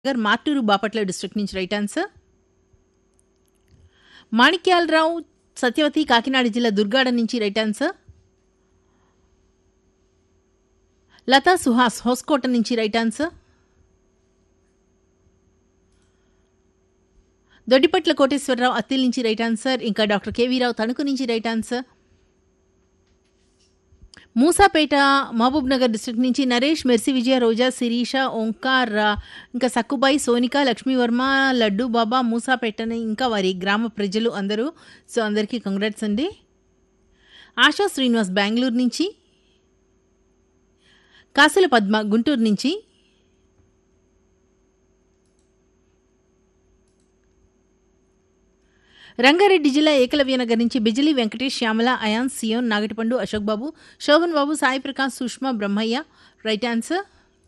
Nagar Martur Bapatla district నుంచి right answer Manikyalarao Satyavathi Kakinada జిల్లా దుర్గాడ నుంచి రైట్ ఆన్సర్ లతా సుహాస్ హోస్కోట నుంచి రైట్ ఆన్సర్ దొడ్డిపట్ల కోటేశ్వరరావు అత్తిల్ నుంచి రైట్ ఆన్సర్ ఇంకా డాక్టర్ కేవీరావు తణుకు నుంచి right answer Moosapet Mahabub Nagar district నుంచి నరేష్ మెర్సి విజయ రోజా శిరీష ఓంకార్ ఆ, ఇంకా సక్కుబాయి సోనిక లక్ష్మీవర్మ లడ్డు బాబా మూసాపేటని ఇంకా వారి గ్రామ ప్రజలు అందరూ సో అందరికీ కంగ్రాట్స్ అండి ఆశా శ్రీనివాస్ బెంగళూరు నుంచి కాసుల పద్మ గుంటూరు నుంచి రంగారెడ్డి జిల్లా ఏకలవ్య నగర్ నుంచి Bijili Venkatesh Shyamala Ayan Zion Nagatipandu Ashok Babu Shobhan Babu Sai Prakash Sushma Brahmaiah right answer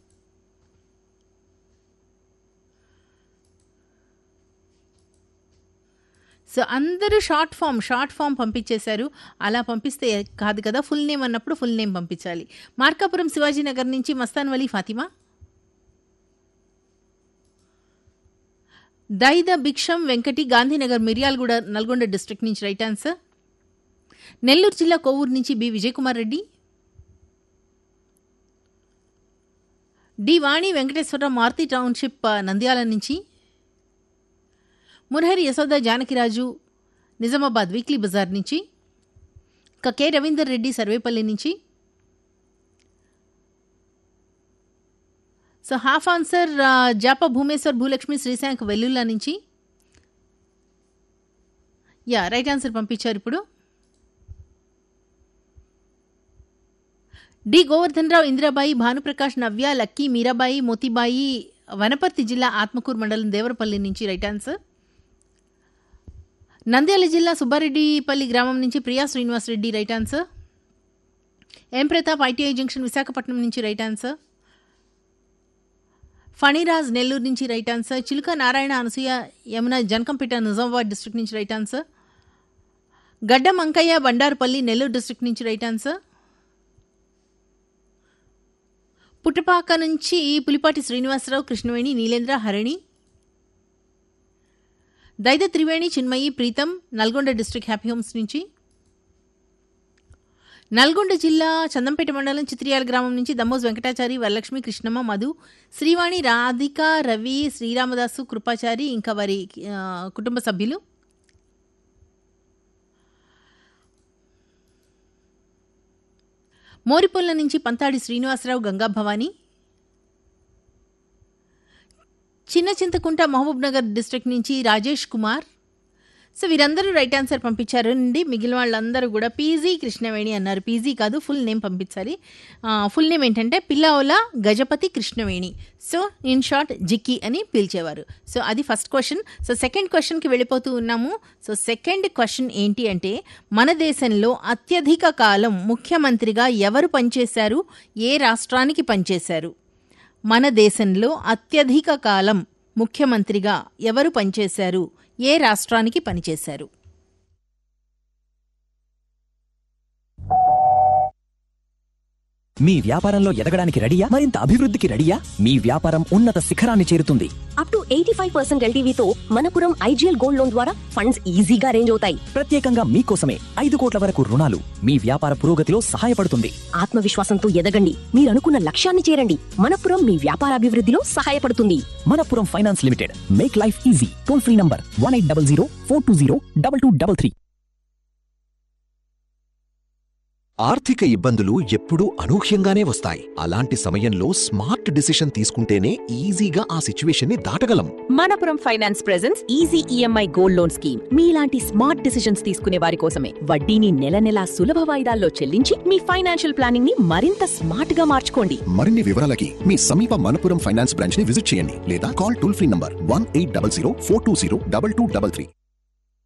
so అందరూ షార్ట్ ఫామ్ షార్ట్ ఫామ్ పంపించేశారు అలా పంపిస్తే కాదు కదా ఫుల్ నేమ్ అన్నప్పుడు ఫుల్ నేమ్ పంపించాలి మార్కాపురం శివాజీ నగర్ నుంచి మస్తాన్ వలీ ఫాతిమా దైద భిక్షం వెంకటి గాంధీనగర్ మిర్యాలగూడ నల్గొండ డిస్ట్రిక్ట్ నుంచి రైట్ ఆన్సర్ నెల్లూరు జిల్లా కోవూరు నుంచి B Vijayakumar Reddy D Vani Venkateswararao Maruthi township ఆ, నంద్యాల నుంచి మురహరి యశోద జానకిరాజు నిజామాబాద్ వీక్లీ బజార్ నుంచి ఇంకా కె రవీందర్ రెడ్డి సర్వేపల్లి నుంచి సో హాఫ్ ఆన్సర్ ఆ, జాప భూమేశ్వర్ భూలక్ష్మి శ్రీశాంక్ వెల్లుల్లా నుంచి యా రైట్ ఆన్సర్ పంపించారు ఇప్పుడు డి గోవర్ధన్ రావు ఇందిరాబాయి భానుప్రకాష్ నవ్య లక్కీ మీరాబాయి మోతీబాయి వనపర్తి జిల్లా ఆత్మకూరు మండలం దేవరపల్లి నుంచి రైట్ ఆన్సర్ నంద్యాల జిల్లా సుబ్బారెడ్డిపల్లి గ్రామం నుంచి Priya Srinivas Reddy right answer M Pratap ITI junction Visakhapatnam నుంచి రైట్ ఆన్సర్ ఫణిరాజ్ నెల్లూరు నుంచి right answer Chiluka Narayana Anasuya Yamuna Janakampet Nizamabad district నుంచి right answer Gadda Mankaiah Bandarupalli Nellore district నుంచి రైట్ ఆన్సర్ పుట్టపాక నుంచి Pulipati Srinivasarao Krishnaveni Neelendra Harini Daida Triveni Chinmayi Preetham Nalgonda district happy homes నుంచి నల్గొండ జిల్లా చందంపేట మండలం చిత్రియాల గ్రామం నుంచి దమ్మోజ్ వెంకటాచారి వరలక్ష్మి కృష్ణమ్మ మధు శ్రీవాణి రాధిక రవి శ్రీరామదాసు కృపాచారి ఇంకా వారి ఆ, కుటుంబ సభ్యులు మోరిపొల్ల నుంచి పంతాడి శ్రీనివాసరావు గంగా భవాని చిన్న చింతకుంట మహబూబ్ నగర్ డిస్ట్రిక్ట్ నుంచి రాజేష్ కుమార్ సో వీరందరూ రైట్ ఆన్సర్ పంపించారు అండి మిగిలిన వాళ్ళందరూ కూడా పీజీ కృష్ణవేణి అన్నారు పీజీ కాదు ఫుల్ నేమ్ పంపించాలి ఫుల్ నేమ్ ఏంటంటే Pillavula Gajapathi Krishnaveni so in short Jikki అని పిలిచేవారు సో అది ఫస్ట్ క్వశ్చన్ సో సెకండ్ క్వశ్చన్కి వెళ్ళిపోతూ ఉన్నాము సో సెకండ్ క్వశ్చన్ ఏంటి అంటే మన దేశంలో అత్యధిక కాలం ముఖ్యమంత్రిగా ఎవరు పనిచేశారు ఏ రాష్ట్రానికి పనిచేశారు మన దేశంలో అత్యధిక కాలం ముఖ్యమంత్రిగా ఎవరు పనిచేశారు ఏ రాష్ట్రానికి పనిచేశారు మీ వ్యాపారంలో ఎదగడానికి రెడీయా మరింత అభివృద్ధికి రెడీయా మీ వ్యాపారం ఉన్నత శిఖరాన్ని చేరుతుంది up to eighty five percent ఎల్టీవీతో మనపురం ఐజీఎల్ గోల్డ్ లోన్ ద్వారా ఫండ్స్ ఈజీగా అరేంజ్ అవుతాయి ప్రత్యేకంగా మీకోసమే ఐదు కోట్ల వరకు రుణాలు మీ వ్యాపార పురోగతిలో సహాయపడుతుంది ఆత్మవిశ్వాసంతో ఎదగండి మీరు అనుకున్న లక్ష్యాన్ని చేరండి మనపురం మీ వ్యాపారాభివృద్ధిలో సహాయపడుతుంది Manappuram finance limited make life easy toll free number one eight double zero four two zero double two double three ఆర్థిక ఇబ్బందులు ఎప్పుడూ అనూహ్యంగానే వస్తాయి అలాంటి సమయంలో స్మార్ట్ డిసిషన్ తీసుకుంటేనే ఈజీగా ఆ సిచ్యువేషన్ని దాటగలం Manappuram finance presents easy EMI gold loan scheme మీలాంటి స్మార్ట్ డిసిషన్స్ తీసుకునే వారి కోసమే వడ్డీని నెల నెలా సులభ వాయిదాల్లో చెల్లించి మీ ఫైనాన్షియల్ ప్లానింగ్ ని మరింత స్మార్ట్ గా మార్చుకోండి మరిన్ని వివరాలకి మీ సమీప మనపురం ఫైనాన్స్ బ్రాంచ్ ని విజిట్ చేయండి లేదా call toll free number one eight double zero four two zero double two double three